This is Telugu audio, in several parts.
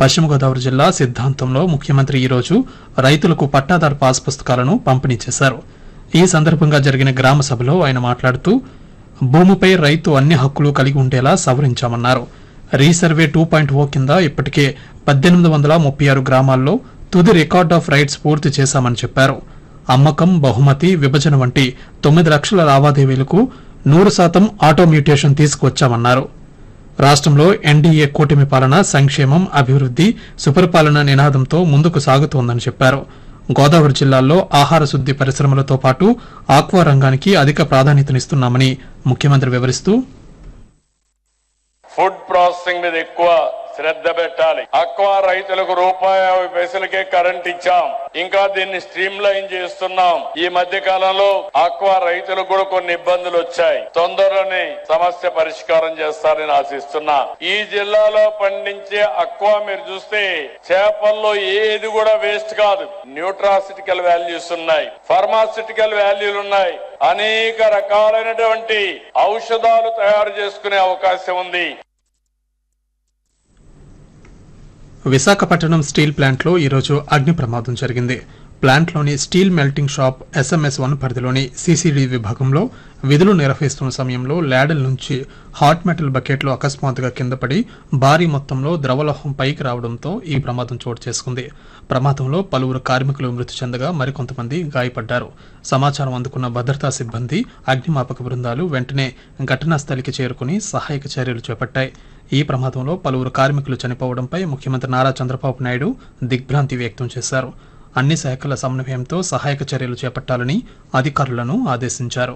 పశ్చిమ గోదావరి జిల్లా సిద్ధాంతంలో ముఖ్యమంత్రి ఈరోజు రైతులకు పట్టాదారు పాస్ పుస్తకాలను పంపిణీ చేశారు ఈ సందర్భంగా జరిగిన గ్రామ సభలో ఆయన మాట్లాడుతూ భూమిపై రైతు అన్ని హక్కులు కలిగి ఉండేలా సవరించామన్నారు రీసర్వే టూ పాయింట్ ఓ కింద ఇప్పటికే పద్దెనిమిది వందల ముప్పై ఆరు గ్రామాల్లో తుది రికార్డ్ ఆఫ్ రైట్స్ పూర్తి చేశామని చెప్పారు అమ్మకం బహుమతి విభజన వంటి తొమ్మిది లక్షల లావాదేవీలకు నూరు శాతం ఆటోమ్యూటేషన్ తీసుకువచ్చామన్నారు రాష్ట్రంలో ఎన్డీఏ కూటమి పాలన సంక్షేమం అభివృద్ది సుపరిపాలన నినాదంతో ముందుకు సాగుతోందని చెప్పారు గోదావరి జిల్లాల్లో ఆహార శుద్ది పరిశ్రమలతో పాటు ఆక్వా రంగానికి అధిక ప్రాధాన్యతనిస్తున్నామని ముఖ్యమంత్రి వివరిస్తూ ఫుడ్ ప్రాసెసింగ్ మీద ఎక్కువ శ్రద్ధ పెట్టాలి అక్వా రైతులకు రూపాయి యాభై పైసలకే కరెంట్ ఇచ్చాం ఇంకా దీన్ని స్ట్రీమ్ లైన్ చేస్తున్నాం ఈ మధ్య కాలంలో అక్వా రైతులకు కూడా కొన్ని ఇబ్బందులు వచ్చాయి తొందరలోనే సమస్య పరిష్కారం చేస్తారని ఆశిస్తున్నా ఈ జిల్లాలో పండించే అక్వా మీరు చూస్తే చేపల్లో ఏది కూడా వేస్ట్ కాదు న్యూట్రాసిటికల్ వాల్యూస్ ఉన్నాయి ఫార్మాసిటికల్ వాల్యూలు ఉన్నాయి అనేక రకాలైనటువంటి ఔషధాలు తయారు చేసుకునే అవకాశం ఉంది విశాఖపట్నం స్టీల్ ప్లాంట్లో ఈరోజు అగ్ని ప్రమాదం జరిగింది ప్లాంట్లోని steel melting shop SMS one పరిధిలోని సీసీడీ విభాగంలో విధులు నిర్వహిస్తున్న సమయంలో ల్యాడల్ నుంచి హాట్ మెటల్ బకెట్లు అకస్మాత్తుగా కింద పడి భారీ మొత్తంలో ద్రవలోహం పైకి రావడంతో ఈ ప్రమాదం చోటు చేసుకుంది ప్రమాదంలో పలువురు కార్మికులు మృతి చెందగా మరికొంతమంది గాయపడ్డారు సమాచారం అందుకున్న భద్రతా సిబ్బంది అగ్నిమాపక బృందాలు వెంటనే ఘటనా స్థలికి చేరుకుని సహాయక చర్యలు చేపట్టాయి ఈ ప్రమాదంలో పలువురు కార్మికులు చనిపోవడంపై ముఖ్యమంత్రి నారా చంద్రబాబు నాయుడు దిగ్భ్రాంతి వ్యక్తం చేశారు అన్ని శాఖల సమన్వయంతో సహాయక చర్యలు చేపట్టాలని అధికారులను ఆదేశించారు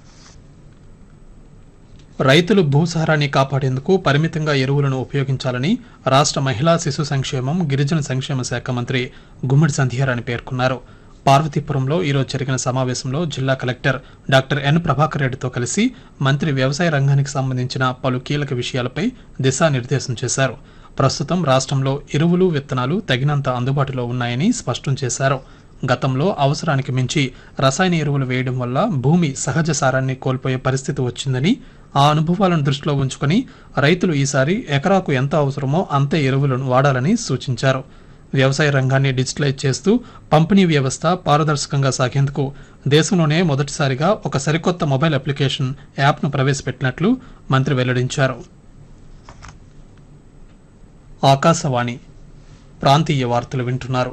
రైతులు భూసారాన్ని కాపాడేందుకు పరిమితంగా ఎరువులను ఉపయోగించాలని రాష్ట్ర మహిళా శిశు సంక్షేమం గిరిజన సంక్షేమ శాఖ మంత్రి గుమ్మడి సంధ్యారాణి పేర్కొన్నారు పార్వతీపురంలో ఈరోజు జరిగిన సమావేశంలో జిల్లా కలెక్టర్ డాక్టర్ ఎన్ ప్రభాకర్ రెడ్డితో కలిసి మంత్రి వ్యవసాయ రంగానికి సంబంధించిన పలు కీలక విషయాలపై దిశానిర్దేశం చేశారు ప్రస్తుతం రాష్ట్రంలో ఎరువులు విత్తనాలు తగినంత అందుబాటులో ఉన్నాయని స్పష్టం చేశారు గతంలో అవసరానికి మించి రసాయన ఎరువులు వేయడం వల్ల భూమి సహజ సారాన్ని కోల్పోయే పరిస్థితి వచ్చిందని ఆ అనుభవాలను దృష్టిలో ఉంచుకొని రైతులు ఈసారి ఎకరాకు ఎంత అవసరమో అంతే ఎరువులను వాడాలని సూచించారు వ్యవసాయ రంగాన్ని డిజిటలైజ్ చేస్తూ పంపిణీ వ్యవస్థ పారదర్శకంగా సాగేందుకు దేశంలోనే మొదటిసారిగా ఒక సరికొత్త మొబైల్ అప్లికేషన్ యాప్ను ప్రవేశపెట్టినట్లు మంత్రి వెల్లడించారు ఆకాశవాణి ప్రాంతీయ వార్తలు వింటున్నారు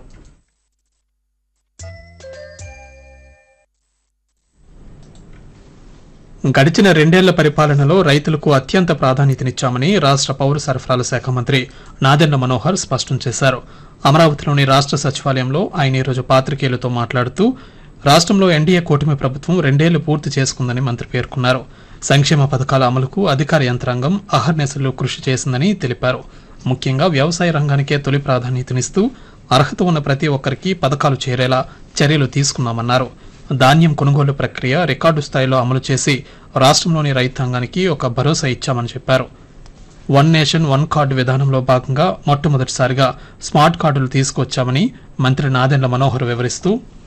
గడిచిన రెండేళ్ల పరిపాలనలో రైతులకు అత్యంత ప్రాధాన్యతనిచ్చామని రాష్ట్ర పౌర సరఫరాల శాఖ మంత్రి నాదెండ్ల మనోహర్ స్పష్టం చేశారు అమరావతిలోని రాష్ట్ర సచివాలయంలో ఆయన ఈరోజు పాత్రికేయులతో మాట్లాడుతూ రాష్ట్రంలో ఎన్డీఏ కూటమి ప్రభుత్వం రెండేళ్లు పూర్తి చేసుకుందని మంత్రి పేర్కొన్నారు సంక్షేమ పథకాల అమలుకు అధికార యంత్రాంగం అహర్నిశలు కృషి చేసిందని తెలిపారు ముఖ్యంగా వ్యవసాయ రంగానికే తొలి ప్రాధాన్యతనిస్తూ అర్హత ఉన్న ప్రతి ఒక్కరికి పథకాలు చేరేలా చర్యలు తీసుకున్నామన్నారు ధాన్యం కొనుగోలు ప్రక్రియ రికార్డు స్థాయిలో అమలు చేసి రాష్ట్రంలోని రైతాంగానికి ఒక భరోసా ఇచ్చామని చెప్పారు వన్ నేషన్ వన్ కార్డు విధానంలో భాగంగా మొట్టమొదటిసారిగా స్మార్ట్ కార్డులు తీసుకొచ్చామని మంత్రి నాదెండ్ల మనోహర్ వివరిస్తూ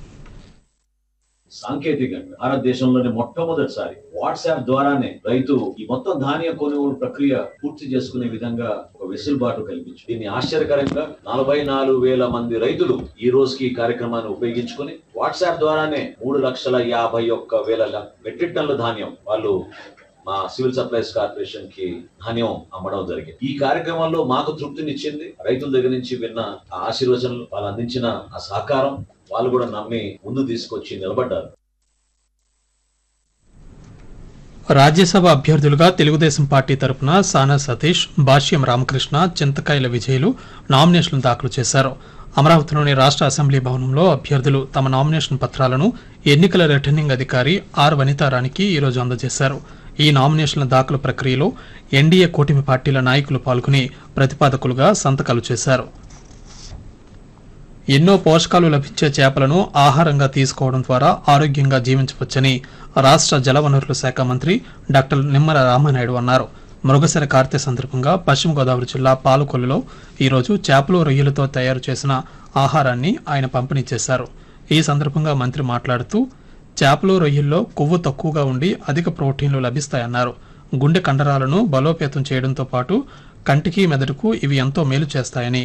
సాంకేతికంగా భారతదేశంలోనే మొట్టమొదటిసారి వాట్సాప్ ద్వారానే రైతు ఈ మొత్తం ధాన్య కొనుగోలు ప్రక్రియ పూర్తి చేసుకునే విధంగా ఒక వెసులుబాటు కల్పించు దీన్ని ఆశ్చర్యకరంగా నలభై నాలుగు వేల మంది రైతులు ఈ రోజుకి ఈ కార్యక్రమాన్ని ఉపయోగించుకుని వాట్సాప్ ద్వారానే మూడు లక్షల యాభై ఒక్క వేల ల- మెట్రిక్ టన్నుల ధాన్యం వాళ్ళు మా సివిల్ సప్లైస్ కార్పొరేషన్ కి ధాన్యం అమ్మడం జరిగింది ఈ కార్యక్రమంలో మాకు తృప్తినిచ్చింది రైతుల దగ్గర నుంచి విన్న ఆ ఆశీర్వచనలు వాళ్ళు అందించిన ఆ సహకారం వాళ్ళు కూడా నమ్మి ముందు తీసుకొచ్చి నిలబడ్డారు రాజ్యసభ అభ్యర్థులుగా తెలుగుదేశం పార్టీ తరపున సానా సతీష్ భాష్యం రామకృష్ణ చింతకాయల విజయులు నామినేషన్లు దాఖలు చేశారు అమరావతిలోని రాష్ట్ర అసెంబ్లీ భవనంలో అభ్యర్థులు తమ నామినేషన్ పత్రాలను ఎన్నికల రిటర్నింగ్ అధికారి ఆర్ వనితారానికి ఈరోజు అందజేశారు ఈ నామినేషన్ల దాఖలు ప్రక్రియలో ఎన్డీఏ కూటమి పార్టీల నాయకులు పాల్గొని ప్రతిపాదకులుగా సంతకాలు చేశారు ఎన్నో పోషకాలు లభించే చేపలను ఆహారంగా తీసుకోవడం ద్వారా ఆరోగ్యంగా జీవించవచ్చని రాష్ట్ర జలవనరుల శాఖ మంత్రి డాక్టర్ నిమ్మల రామానాయుడు అన్నారు మృగశిర కార్తె సందర్భంగా పశ్చిమ గోదావరి జిల్లా పాలకొల్లులో ఈరోజు చేపలు రొయ్యలతో తయారు చేసిన ఆహారాన్ని ఆయన పంపిణీ చేశారు ఈ సందర్భంగా మంత్రి మాట్లాడుతూ చేపలు రొయ్యల్లో కొవ్వు తక్కువగా ఉండి అధిక ప్రోటీన్లు లభిస్తాయన్నారు గుండె కండరాలను బలోపేతం చేయడంతో పాటు కంటికి మెదడుకు ఇవి ఎంతో మేలు చేస్తాయని